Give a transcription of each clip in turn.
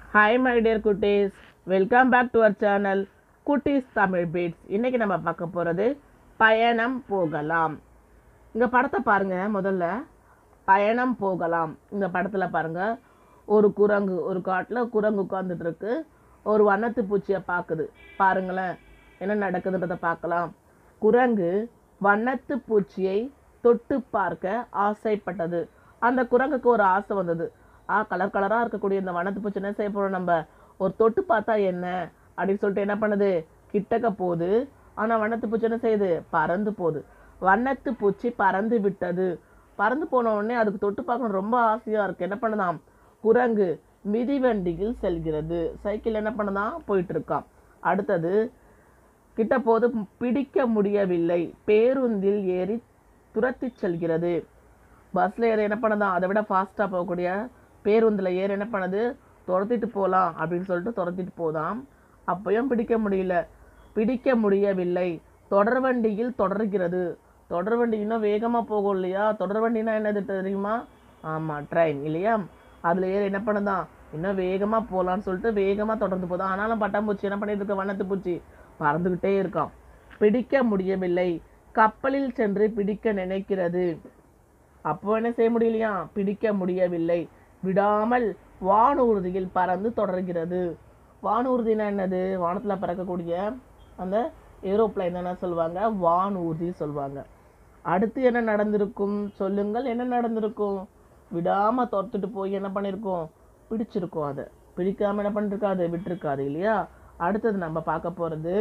hi my dear குட்டீஸ் welcome back to our channel Kutties Tamil beads இன்னைக்கு நம்ம பார்க்க போகிறது பயணம் போகலாம் இந்த படத்தை பாருங்க முதல்ல பயணம் போகலாம் இந்த படத்தில் பாருங்க ஒரு குரங்கு ஒரு காட்டில் குரங்கு உட்காந்துட்டு இருக்கு ஒரு வண்ணத்து பூச்சியை பார்க்குது பாருங்களேன் என்ன நடக்குதுன்றதை பார்க்கலாம் குரங்கு வண்ணத்து பூச்சியை தொட்டு பார்க்க ஆசைப்பட்டது அந்த குரங்குக்கு ஒரு ஆசை வந்தது ஆ கலர் கலராக இருக்கக்கூடிய இந்த வண்ணத்து பூச்சி என்ன செய்ய போகிறோம் நம்ம ஒரு தொட்டு பார்த்தா என்ன அப்படின்னு சொல்லிட்டு என்ன பண்ணுது கிட்டக்க போகுது ஆனால் வண்ணத்து பூச்சி என்ன செய்யுது பறந்து போகுது வண்ணத்து பூச்சி பறந்து விட்டது பறந்து போன உடனே அதுக்கு தொட்டு பார்க்கணும் ரொம்ப ஆசையாக இருக்கு என்ன பண்ணுதாம் குரங்கு மிதிவண்டியில் செல்கிறது சைக்கிள் என்ன பண்ணுதான் போயிட்டு இருக்கான் அடுத்தது கிட்ட போது பிடிக்க முடியவில்லை பேருந்தில் ஏறி துரத்திச் செல்கிறது பஸ்ஸில் ஏறி என்ன பண்ணுதான் அதை விட ஃபாஸ்ட்டாக போகக்கூடிய பேருந்தில் ஏறி என்ன பண்ணுது துரத்திட்டு போகலாம் அப்படின்னு சொல்லிட்டு துரத்திட்டு போதாம் அப்பயும் பிடிக்க முடியல பிடிக்க முடியவில்லை தொடர்வண்டியில் தொடர்கிறது தொடர்வண்டி இன்னும் வேகமாக போகும் இல்லையா தொடர்வண்டினா என்னது தெரியுமா ஆமாம் ட்ரெயின் இல்லையா அதில் ஏறி என்ன பண்ணுதான் இன்னும் வேகமாக போகலான்னு சொல்லிட்டு வேகமாக தொடர்ந்து போதும் ஆனாலும் பட்டாம்பூச்சி என்ன பண்ணிட்டு இருக்க வண்ணத்து பூச்சி பறந்துக்கிட்டே இருக்கான் பிடிக்க முடியவில்லை கப்பலில் சென்று பிடிக்க நினைக்கிறது அப்போ என்ன செய்ய முடியலையா பிடிக்க முடியவில்லை விடாமல் வானூர்தியில் பறந்து தொடர்கிறது வானூர்தினா என்னது வானத்தில் பறக்கக்கூடிய அந்த ஏரோப்ளைன் என்ன சொல்லுவாங்க வானூர்தி சொல்லுவாங்க அடுத்து என்ன நடந்திருக்கும் சொல்லுங்கள் என்ன நடந்திருக்கும் விடாம துரத்துட்டு போய் என்ன பண்ணியிருக்கோம் பிடிச்சிருக்கோம் அதை பிடிக்காம என்ன பண்ணிருக்காது விட்டுருக்காது இல்லையா அடுத்தது நம்ம பார்க்க போறது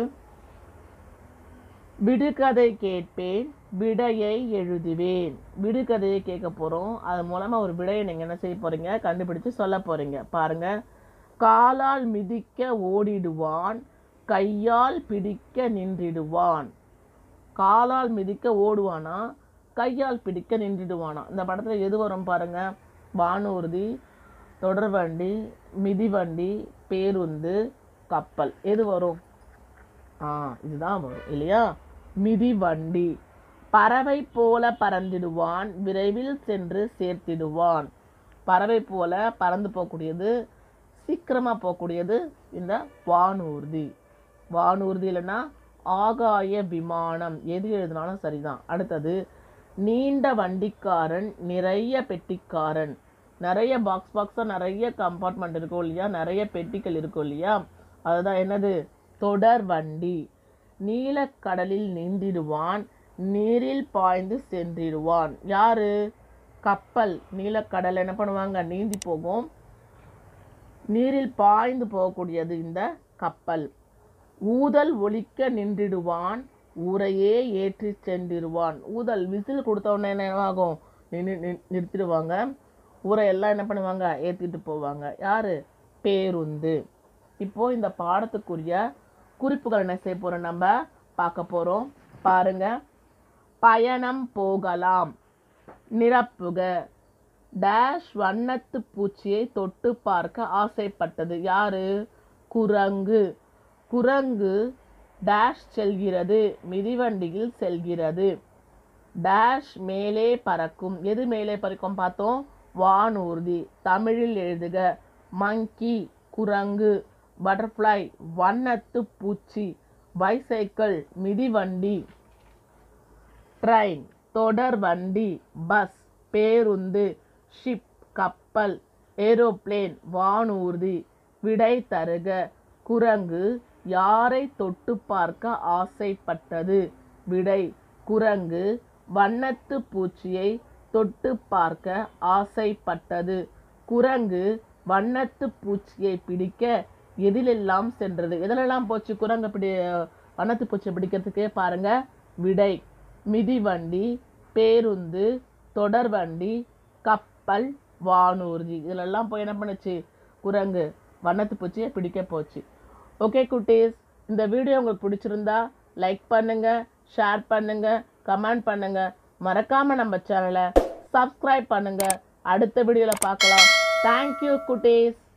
விடுகதை கேட்பேன் விடையை எழுதுவேன் விடுகதையை கேட்க போறோம் அது மூலமா ஒரு விடையை நீங்க என்ன செய்ய போறீங்க கண்டுபிடிச்சு சொல்ல போறீங்க பாருங்க காலால் மிதிக்க ஓடிடுவான் கையால் பிடிக்க நின்றிடுவான் காலால் மிதிக்க ஓடுவானா கையால் பிடிக்க நின்றுடுவானா இந்த படத்துல எது வரும் பாருங்க வானூர்தி தொடர்வண்டி மிதிவண்டி பேருந்து கப்பல் எது வரும் ஆ இதுதான் வரும் இல்லையா மிதிவண்டி பறவை போல பறந்திடுவான் விரைவில் சென்று சேர்த்திடுவான் பறவை போல பறந்து போகக்கூடியது சீக்கிரமா போகக்கூடியது இந்த வானூர்தி வானூர்தி இல்லைன்னா ஆகாய விமானம் எது எழுதினாலும் சரிதான் அடுத்தது நீண்ட வண்டிக்காரன் நிறைய பெட்டிக்காரன் நிறைய பாக்ஸ் பாக்ஸாக நிறைய கம்பார்ட்மெண்ட் இருக்கும் இல்லையா நிறைய பெட்டிகள் இருக்கும் இல்லையா அதுதான் என்னது தொடர் வண்டி நீலக்கடலில் நீந்திடுவான் நீரில் பாய்ந்து சென்றிடுவான் யாரு கப்பல் நீலக்கடல் என்ன பண்ணுவாங்க நீந்தி போகும் நீரில் பாய்ந்து போகக்கூடியது இந்த கப்பல் ஊதல் ஒலிக்க நின்றிடுவான் ஊரையே ஏற்றி சென்றிடுவான் ஊதல் விசில் கொடுத்த உடனே என்ன ஆகும் நின்று நிறுத்திடுவாங்க ஊரை எல்லாம் என்ன பண்ணுவாங்க ஏற்றிட்டு போவாங்க யாரு பேருந்து இப்போ இந்த பாடத்துக்குரிய குறிப்புகள் என்ன செய்ய போறோம் நம்ம பார்க்க போறோம் பாருங்க பயணம் போகலாம் நிரப்புக டேஷ் வண்ணத்து பூச்சியை தொட்டு பார்க்க ஆசைப்பட்டது யாரு குரங்கு குரங்கு டேஷ் செல்கிறது மிதிவண்டியில் செல்கிறது டேஷ் மேலே பறக்கும் எது மேலே பறக்கும் பார்த்தோம் வானூர்தி தமிழில் எழுதுக மங்கி குரங்கு பட்டர்ஃப்ளை வண்ணத்து பூச்சி பைசைக்கிள் மிதிவண்டி ட்ரெயின் தொடர் வண்டி பஸ் பேருந்து ஷிப் கப்பல் ஏரோப்ளேன் வானூர்தி விடை தருக குரங்கு யாரை தொட்டு பார்க்க ஆசைப்பட்டது விடை குரங்கு வண்ணத்து பூச்சியை தொட்டு பார்க்க ஆசைப்பட்டது குரங்கு வண்ணத்து பூச்சியை பிடிக்க எதிலெல்லாம் சென்றது எதிலெல்லாம் போச்சு குரங்கு பிடி வண்ணத்து பூச்சியை பிடிக்கிறதுக்கு பாருங்க விடை மிதிவண்டி பேருந்து தொடர்வண்டி கப்பல் வானூர்தி இதிலெல்லாம் போய் என்ன பண்ணுச்சு குரங்கு வண்ணத்து பூச்சியை பிடிக்க போச்சு ஓகே குட்டீஸ் இந்த வீடியோ உங்களுக்கு பிடிச்சிருந்தா லைக் பண்ணுங்க ஷேர் பண்ணுங்க கமெண்ட் பண்ணுங்க மறக்காம நம்ம சேனலை சப்ஸ்கிரைப் பண்ணுங்க அடுத்த வீடியோல பார்க்கலாம் தேங்க்யூ குட்டீஸ்